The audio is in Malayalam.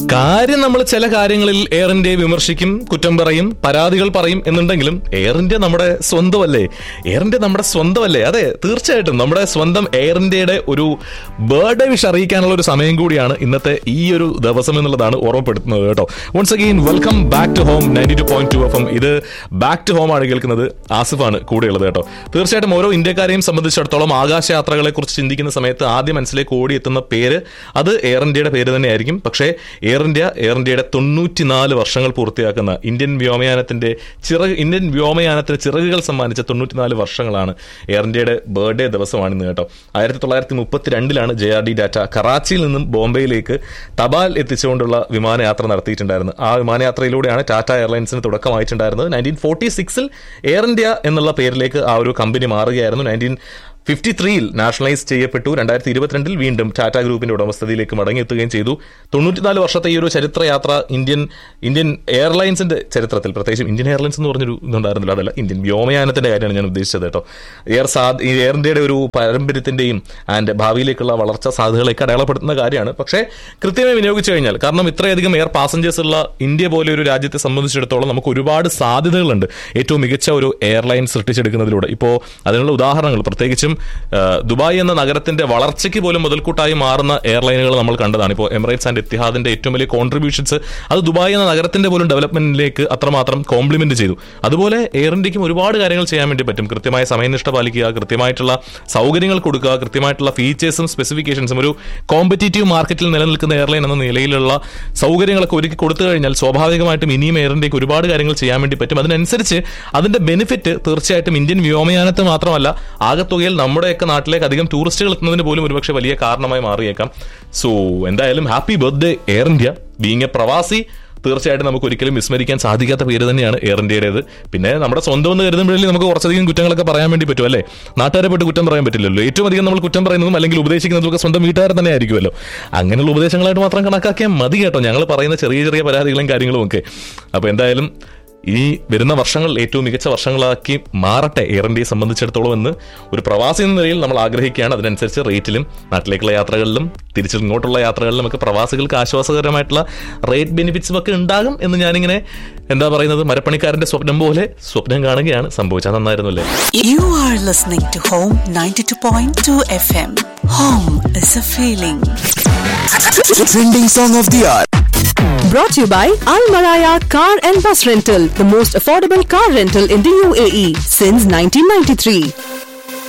കാര്യം നമ്മൾ ചില കാര്യങ്ങളിൽ എയർ ഇന്ത്യയെ വിമർശിക്കും കുറ്റം പറയും പരാതികൾ പറയും എന്നുണ്ടെങ്കിലും എയർ ഇന്ത്യ നമ്മുടെ സ്വന്തമല്ലേ എയർ ഇന്ത്യ നമ്മുടെ സ്വന്തമല്ലേ അതെ തീർച്ചയായിട്ടും നമ്മുടെ സ്വന്തം എയർ ഇന്ത്യയുടെ ഒരു ബർത്ത്ഡേ വിഷ് അറിയിക്കാനുള്ള ഒരു സമയം കൂടിയാണ് ഇന്നത്തെ ഈ ഒരു ദിവസം എന്നുള്ളതാണ് ഓർമ്മപ്പെടുത്തുന്നത് കേട്ടോ once again welcome back to home ninety two point two F M ഇത് ബാക്ക് ടു ഹോം ആണ് കേൾക്കുന്നത് ആസിഫാണ് കൂടെയുള്ളത് കേട്ടോ തീർച്ചയായിട്ടും ഓരോ ഇന്ത്യക്കാരെയും സംബന്ധിച്ചിടത്തോളം ആകാശയാത്രകളെ കുറിച്ച് ചിന്തിക്കുന്ന സമയത്ത് ആദ്യം മനസ്സിലേക്ക് ഓടിയെത്തുന്ന പേര് അത് എയർ ഇന്ത്യയുടെ പേര് തന്നെയായിരിക്കും പക്ഷേ എയർ ഇന്ത്യ എയർ ഇന്ത്യയുടെ തൊണ്ണൂറ്റിനാല് വർഷങ്ങൾ പൂർത്തിയാക്കുന്ന ഇന്ത്യൻ വ്യോമയാനത്തിന്റെ ചിറക് ഇന്ത്യൻ വ്യോമയാനത്തിന് ചിറകുകൾ സമ്മാനിച്ച തൊണ്ണൂറ്റിനാല് വർഷങ്ങളാണ് എയർ ഇന്ത്യയുടെ ബർത്ത്ഡേ ദിവസമാണ് ഇന്ന് കേട്ടോ ആയിരത്തി തൊള്ളായിരത്തി മുപ്പത്തിരണ്ടിലാണ് ജെ ആർ ഡി ഡാറ്റ കറാച്ചിയിൽ നിന്നും ബോംബെയിലേക്ക് തപാൽ എത്തിച്ചുകൊണ്ടുള്ള വിമാനയാത്ര നടത്തിയിട്ടുണ്ടായിരുന്നു ആ വിമാനയാത്രയിലൂടെയാണ് ടാറ്റ എയർലൈൻസിന് തുടക്കമായിട്ടുണ്ടായിരുന്നത് നയൻറ്റീൻ ഫോർട്ടി സിക്സിൽ എയർ ഇന്ത്യ എന്നുള്ള പേരിലേക്ക് ആ ഒരു കമ്പനി മാറുകയായിരുന്നു നയൻറ്റീൻ ഫിഫ്റ്റി ത്രീയിൽ നാഷണലൈസ് ചെയ്യപ്പെട്ടു രണ്ടായിരത്തി ഇരുപത്തിരണ്ടിൽ വീണ്ടും ടാറ്റ ഗ്രൂപ്പിന്റെ ഉടമസ്ഥതയിലേക്ക് മടങ്ങിയെത്തുകയും ചെയ്തു തൊണ്ണൂറ്റിനാല് വർഷത്തെ ഈ ഒരു ചരിത്രയാത്ര ഇന്ത്യൻ ഇന്ത്യൻ എയർലൈൻസിന്റെ ചരിത്രത്തിൽ പ്രത്യേകിച്ചും ഇന്ത്യൻ എയർലൈൻസ് എന്ന് പറഞ്ഞൊരു ഇതുണ്ടായിരുന്നില്ല അതല്ല ഇന്ത്യൻ വ്യോമയാനത്തിന്റെ കാര്യമാണ് ഞാൻ ഉദ്ദേശിച്ചത് കേട്ടോ എയർ സാ ഈ എയർ ഇന്ത്യയുടെ ഒരു പാരമ്പര്യത്തിന്റെയും ആൻഡ് ഭാവിയിലേക്കുള്ള വളർച്ചാ സാധ്യതകളൊക്കെ അടയാളപ്പെടുത്തുന്ന കാര്യമാണ് പക്ഷേ കൃത്യമായി വിനിയോഗിച്ചു കഴിഞ്ഞാൽ കാരണം ഇത്രയധികം എയർ പാസഞ്ചേഴ്സ് ഉള്ള ഇന്ത്യ പോലെ ഒരു രാജ്യത്തെ സംബന്ധിച്ചിടത്തോളം നമുക്ക് ഒരുപാട് സാധ്യതകളുണ്ട് ഏറ്റവും മികച്ച ഒരു എയർലൈൻ സൃഷ്ടിച്ചെടുക്കുന്നതിലൂടെ ഇപ്പോൾ അതിനുള്ള ഉദാഹരണങ്ങൾ പ്രത്യേകിച്ചും ആ, ദുബായ് എന്ന നഗരത്തിന്റെ വളർച്ചയ്ക്ക് പോലും മുതൽക്കൂട്ടായി മാറുന്ന എയർലൈനുകൾ നമ്മൾ കണ്ടതാണ് ഇപ്പോൾ എമിറേറ്റ്സ് ആൻഡ് എത്തിഹാദിന്റെ ഏറ്റവും വലിയ കോൺട്രിബ്യൂഷൻസ് അത് ദുബായ് എന്ന നഗരത്തിന്റെ പോലും ഡെവലപ്മെന്റിലേക്ക് അത്രമാത്രം കോംപ്ലിമെന്റ് ചെയ്തു അതുപോലെ എയർ ഇന്ത്യക്കും ഒരുപാട് കാര്യങ്ങൾ ചെയ്യാൻ വേണ്ടി പറ്റും കൃത്യമായ സമയനിഷ്ഠ പാലിക്കുക കൃത്യമായിട്ടുള്ള സൗകര്യങ്ങൾ കൊടുക്കുക കൃത്യമായിട്ടുള്ള ഫീച്ചേഴ്സും സ്പെസിഫിക്കേഷൻസും ഒരു കോമ്പറ്റീറ്റീവ് മാർക്കറ്റിൽ നിലനിൽക്കുന്ന എയർലൈൻ എന്ന നിലയിലുള്ള സൗകര്യങ്ങളൊക്കെ ഒരുക്കി കൊടുത്തു കഴിഞ്ഞാൽ സ്വാഭാവികമായിട്ടും ഇനിയും എയർ ഇന്ത്യക്ക് ഒരുപാട് കാര്യങ്ങൾ ചെയ്യാൻ വേണ്ടി പറ്റും അതിനനുസരിച്ച് അതിന്റെ ബെനിഫിറ്റ് തീർച്ചയായിട്ടും ഇന്ത്യൻ വ്യോമയാനത്ത് മാത്രമല്ല ആകത്തുകയിൽ നമ്മുടെയൊക്കെ നാട്ടിലേക്ക് അധികം ടൂറിസ്റ്റുകൾ എത്തുന്നതിന് പോലും ഒരുപക്ഷെ വലിയ കാരണമായി മാറിയേക്കാം സോ എന്തായാലും happy birthday Air India being a പ്രവാസി തീർച്ചയായിട്ടും നമുക്ക് ഒരിക്കലും വിസ്മരിക്കാൻ സാധിക്കാത്ത പേര് തന്നെയാണ് എയർ ഇന്ത്യയുടേത് പിന്നെ നമ്മുടെ സ്വന്തം എന്ന് കരുതുമ്പോഴേ നമുക്ക് കുറച്ചധികം കുറ്റങ്ങളൊക്കെ പറയാൻ വേണ്ടി പറ്റും അല്ലേ നാട്ടുകാരെ പോയിട്ട് കുറ്റം പറയാൻ പറ്റില്ലല്ലോ ഏറ്റവും അധികം നമ്മൾ കുറ്റം പറയുന്നതും അല്ലെങ്കിൽ ഉപദേശിക്കുന്നതും ഒക്കെ സ്വന്തം വീട്ടുകാർ തന്നെ ആയിരിക്കുമല്ലോ അങ്ങനെയുള്ള ഉപദേശങ്ങളായിട്ട് മാത്രം കണക്കാക്കിയാൽ മതി കേട്ടോ ഞങ്ങൾ പറയുന്ന ചെറിയ ചെറിയ പരാതികളും കാര്യങ്ങളും ഒക്കെ അപ്പോൾ എന്തായാലും ഈ വരുന്ന വർഷങ്ങൾ ഏറ്റവും മികച്ച വർഷങ്ങളാക്കി മാറട്ടെ എയർ ഇന്ത്യയെ സംബന്ധിച്ചിടത്തോളം എന്ന് ഒരു പ്രവാസി എന്ന നിലയിൽ നമ്മൾ ആഗ്രഹിക്കുകയാണ് അതിനനുസരിച്ച് റേറ്റിലും നാട്ടിലേക്കുള്ള യാത്രകളിലും തിരിച്ച് ഇങ്ങോട്ടുള്ള യാത്രകളിലും ഒക്കെ പ്രവാസികൾക്ക് ആശ്വാസകരമായിട്ടുള്ള റേറ്റ് ബെനിഫിറ്റ്സും ഒക്കെ ഉണ്ടാകും എന്ന് ഞാനിങ്ങനെ എന്താ പറയുന്നത് മരപ്പണിക്കാരന്റെ സ്വപ്നം പോലെ സ്വപ്നം കാണുകയാണ് സംഭവിച്ചാൽ നന്നായിരുന്നു അല്ലേ You are listening to Home 92.2 FM. Home is a feeling. Trending song of the hour. Brought to you by Al Maraya Car and Bus Rental, the most affordable car rental in the UAE since 1993.